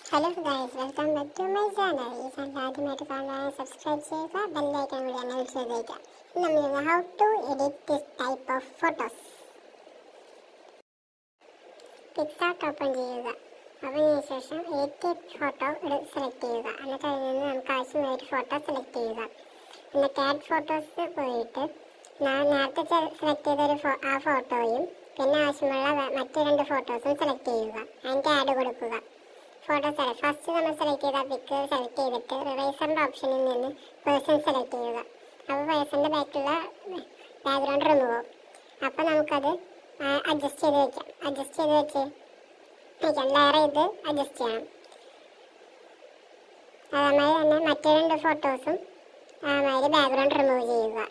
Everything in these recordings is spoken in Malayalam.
hello guys welcome back to my channel ഈ ചാനൽ ആദ്യമായിട്ട് കാണാൻ സബ്സ്ക്രൈബ് ചെയ്യുക ബെല്ലൈക്കൺ കൂടി എന്നെ ചെയ്തേക്കുക നമ്മൾ how to edit this type of photos PicsArt open ചെയ്യുക അതിന് ശേഷം എഡിറ്റ് ഫോട്ടോ സെലക്ട് ചെയ്യുക എന്നിട്ട് അതിൽ നിന്ന് നമുക്ക് ആവശ്യമായ ഒരു ഫോട്ടോ സെലക്ട് ചെയ്യുക എന്നിട്ട് ആഡ് ഫോട്ടോസ് പോയിട്ട് ഞാൻ നേരത്തെ സെലക്ട് ചെയ്ത ഒരു ഫോ- ആ ഫോട്ടോയും പിന്നെ ആവശ്യമുള്ള വേ- മറ്റു രണ്ട് ഫോട്ടോസും സെലക്ട് ചെയ്യുക അതിൻ്റെ ആഡ് കൊടുക്കുക ഫോട്ടോ സെലക്ട് ഫസ്റ്റ് നമ്മൾ സെലക്ട് ചെയ്ത പിക്ക് സെലക്ട് ചെയ്തിട്ട് റിവൈസറിൻ്റെ ഓപ്ഷനിൽ നിന്ന് പേഴ്സൺ സെലക്ട് ചെയ്യുക അപ്പോൾ പേഴ്സണിൻ്റെ ബാക്കിലുള്ള ബാക്ക്ഗ്രൗണ്ട് റിമൂവ് ആവും അപ്പോൾ നമുക്കത് അഡ്ജസ്റ്റ് ചെയ്ത് വെക്കാം അഡ്ജസ്റ്റ് ചെയ്ത് വെച്ച് വെക്കാം ലെയർ ചെയ്ത് അഡ്ജസ്റ്റ് ചെയ്യണം അതേമാതിരി തന്നെ മറ്റു രണ്ട് ഫോട്ടോസും അതേമാതിരി ബാക്ക്ഗ്രൗണ്ട് റിമൂവ് ചെയ്യുക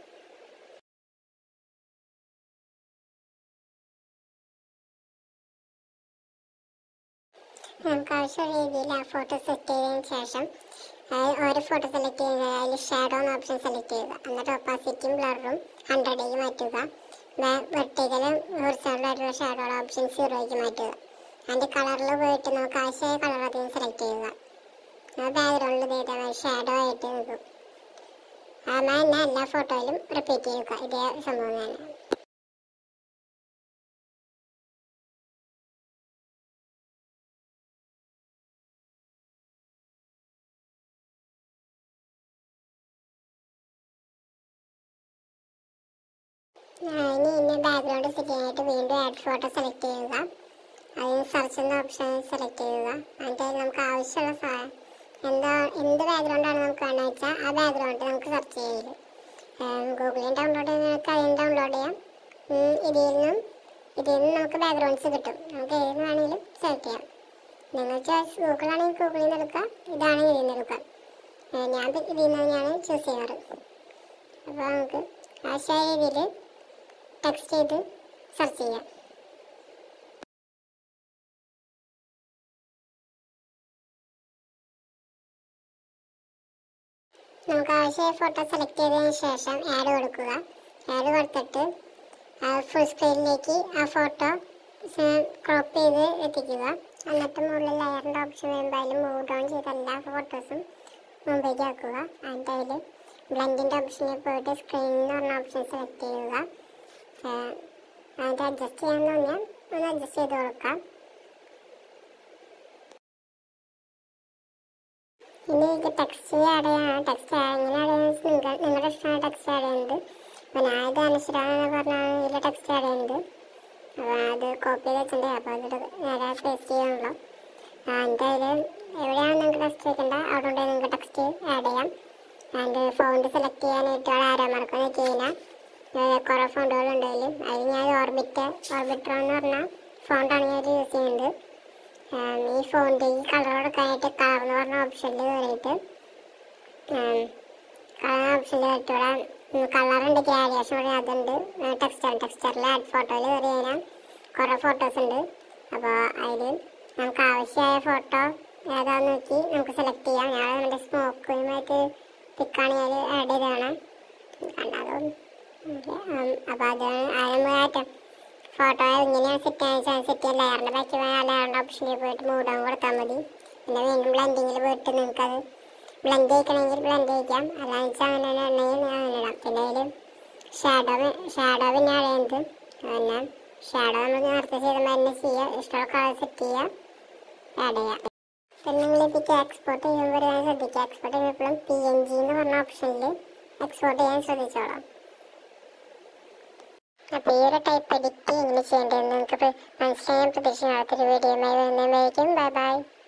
നമുക്ക് ആവശ്യമുള്ള രീതിയിൽ ആ ഫോട്ടോ സെറ്റ് ചെയ്തതിന് ശേഷം അതായത് ഓരോ ഫോട്ടോ സെലക്ട് ചെയ്യുന്നത് അതിൽ ഷാഡോ എന്ന ഓപ്ഷൻ സെലക്ട് ചെയ്യുക എന്നിട്ട് ഒപ്പാസിറ്റിയും ബ്ലറും ഹൺഡ്രഡേക്ക് മാറ്റുക വെർട്ടിക്കലും ഹൊറിസോണ്ടലായിട്ടുള്ള ഷാഡോയുടെ ഓപ്ഷൻ സീറോയ്ക്ക് മാറ്റുക അതിൻ്റെ കളറിൽ പോയിട്ട് നമുക്ക് ആവശ്യമായ കളർ അതിന് സെലക്ട് ചെയ്യുക ബാക്ക്ഗ്രൗണ്ടിൽ ഇതേപോലെ ഷാഡോ ആയിട്ട് നിൽക്കും അതുമായി തന്നെ എല്ലാ ഫോട്ടോയിലും റിപ്പീറ്റ് ചെയ്യുക ഇതേ സംഭവം തന്നെ ഇനി ഇനി ബാക്ക്ഗ്രൗണ്ട് സെറ്റ് ചെയ്യാനായിട്ട് വീണ്ടും ആഡ് ഫോട്ടോ സെലക്ട് ചെയ്യുക അതിന് സെർച്ച് എന്ന ഓപ്ഷൻ സെലക്ട് ചെയ്യുക എന്നിട്ട് അതിൽ നമുക്ക് ആവശ്യമുള്ള സാ- എന്താ എന്ത് ബാക്ക്ഗ്രൗണ്ടാണ് നമുക്ക് വേണ്ടത് വെച്ചാൽ ആ ബാക്ക്ഗ്രൗണ്ട് നമുക്ക് സെർച്ച് ചെയ്യല് ഗൂഗിളിൽ ഡൗൺലോഡ് ചെയ്യുന്നവർക്ക് അതിൽ ഡൗൺലോഡ് ചെയ്യാം ഉം, ഇതിൽ നിന്നും ഇതിൽ നിന്നും നമുക്ക് ബാക്ക്ഗ്രൗണ്ട്സ് കിട്ടും നമുക്ക് ഏത് വേണമെങ്കിലും സെലക്ട് ചെയ്യാം നിങ്ങൾ ചോയ്സ് ഗൂഗിളാണെങ്കിൽ ഗൂഗിളിൽ നിന്ന് എടുക്കുക ഇതാണെങ്കിൽ ഇതിൽ നിന്ന് എടുക്കുക ഏ, ഞാൻ ഇത് ഇതിൽ നിന്ന് തന്നെയാണ് ചൂസ് ചെയ്യാറ് അപ്പോൾ നമുക്ക് ആവശ്യമായ രീതിയിൽ ടെക്സ്റ്റ് ചെയ്ത് സെർച്ച് ചെയ്യാം നമുക്ക് ആവശ്യമായ ഫോട്ടോ സെലക്ട് ചെയ്തതിന് ശേഷം ആഡ് കൊടുക്കുക ആഡ് കൊടുത്തിട്ട് ഫുൾ സ്ക്രീനിലേക്ക് ആ ഫോട്ടോ ക്രോപ്പ് ചെയ്ത് എത്തിക്കുക എന്നിട്ട് മുകളിൽ ലെയറിൻ്റെ ഓപ്ഷൻ വരുമ്പോൾ അതിൽ മൂവ് ഡൗൺ ചെയ്ത എല്ലാ ഫോട്ടോസും മുമ്പിലേക്ക് ആക്കുക എന്നിട്ട് അതിൽ ബ്ലെൻഡിൻ്റെ ഓപ്ഷനിൽ പോയിട്ട് സ്ക്രീൻ എന്ന് പറഞ്ഞ ഓപ്ഷൻ സെലക്ട് ചെയ്യുക ഏഹ് അതിൻ്റെ അഡ്ജസ്റ്റ് ചെയ്യാൻ തോന്നിയാൽ ഒന്ന് അഡ്ജസ്റ്റ് ചെയ്ത് കൊടുക്കാം ഇനി ഇത് ടെക്സ്റ്റ് ആഡ് ചെയ്യണം ടെക്സ്റ്റ് എങ്ങനെ ആഡ് ചെയ്യുന്നത് നിങ്ങൾ നിങ്ങളുടെ ഇഷ്ടമാണ് ടെക്സ്റ്റ് ആഡ് ചെയ്യുന്നത് അപ്പോൾ ഞാൻ ഇത് അനുസരാന്ന് പറഞ്ഞാണ് ഇതിൽ ടെക്സ്റ്റ് ആഡ് ചെയ്യുന്നത് അപ്പോൾ അത് കോപ്പി ചെയ്ത് വെച്ചിട്ടുണ്ട് അപ്പോൾ അത് നേരെ പേസ്റ്റ് ചെയ്യാനുള്ളൂ എൻ്റെ അതിൽ എവിടെയാണ് നിങ്ങൾക്ക് ടെക്സ്റ്റ് വെക്കേണ്ടത് അവിടെ കൊണ്ട് നിങ്ങൾക്ക് ടെക്സ്റ്റ് ആഡ് ചെയ്യാം ആൻഡ് ഫോണ്ട് സെലക്ട് ചെയ്യാനായിട്ട് അവിടെ ആരോ മാർക്ക് വെച്ച് കഴിഞ്ഞാൽ കുറേ ഫോണ്ടുകളുണ്ട് അതിൽ അതിൽ ഞാൻ ഓർബിറ്റ് ഓർബിറ്റർ എന്ന് പറഞ്ഞ ഫോണ്ടാണ് ഞാൻ യൂസ് ചെയ്യുന്നത് ആം, ഈ ഫോണിൻ്റെ ഈ കളർ കൊടുക്കാനായിട്ട് കളർ എന്ന് പറഞ്ഞ ഓപ്ഷനിൽ കയറിയിട്ട് കളർ ഓപ്ഷനിൽ കയറിയിട്ട് ഇവിടെ കളറുണ്ട് ഗ്രാഡിയേഷൻ ഇവിടെ അതുണ്ട് ടെക്സ്റ്റർ ടെക്സ്റ്ററിൽ ആഡ് ഫോട്ടോയിൽ കയറി കഴിഞ്ഞാൽ കുറേ ഫോട്ടോസ് ഉണ്ട് അപ്പോൾ അതിൽ നമുക്ക് ആവശ്യമായ ഫോട്ടോ ഏതാന്ന് നോക്കി നമുക്ക് സെലക്ട് ചെയ്യാം ഞാൻ നമ്മുടെ സ്മോക്കുമായിട്ട് പിക്കാണെങ്കിൽ ആഡ് ചെയ്തതാണ് കണ്ടാലും അപ്പോൾ അത് അതിന് മാറ്റം ഫോട്ടോ ഇങ്ങനെയാണ് സെറ്റ് ചെയ്യാൻ സെറ്റ് ചെയ്യാൻ ലെയറിൻ്റെ ബാക്കി ലെയറിൻ്റെ ഓപ്ഷനിൽ പോയിട്ട് മൂടാൻ കൊടുത്താൽ മതി പിന്നെ വീണ്ടും ബ്ലെൻഡിങ്ങിൽ പോയിട്ട് നിങ്ങൾക്കത് ബ്ലെൻഡ് ചെയ്യിക്കണമെങ്കിൽ ബ്ലെൻഡ് ചെയ്യിക്കാം അല്ലാന്ന് വെച്ചാൽ അങ്ങനെ ഉണ്ടെങ്കിൽ അങ്ങനെ ഇടാം പിന്നെ അതിൽ ഷാഡോ ഷാഡോ പിന്നെ അറിയുന്നത് പിന്നെ ഷാഡോ നമ്മൾ നേരത്തെ ചെയ്ത തന്നെ ചെയ്യുക ഇഷ്ടമുള്ള കളർ സെറ്റ് ചെയ്യുക ആഡ് ചെയ്യാം പിന്നെ നിങ്ങൾ ഇതിക്ക് എക്സ്പോർട്ട് ചെയ്യുമ്പോൾ ഞാൻ ശ്രദ്ധിക്കുക എക്സ്പോർട്ട് ചെയ്യുമ്പോഴും പി എൻ ജി എന്ന് പറഞ്ഞ ഓപ്ഷനിൽ എക്സ്പോർട്ട് ചെയ്യാൻ ശ്രദ്ധിച്ചോളാം അപ്പോൾ ഈ ഒരു ടൈപ്പ് എഡിറ്റ് എങ്ങനെ ചെയ്യേണ്ടതെന്ന് നിങ്ങൾക്ക് മനസ്സിലായാൻ പ്രതീക്ഷ അടുത്തൊരു വീഡിയോയുമായി വരുന്നതായിരിക്കും ബൈ ബൈ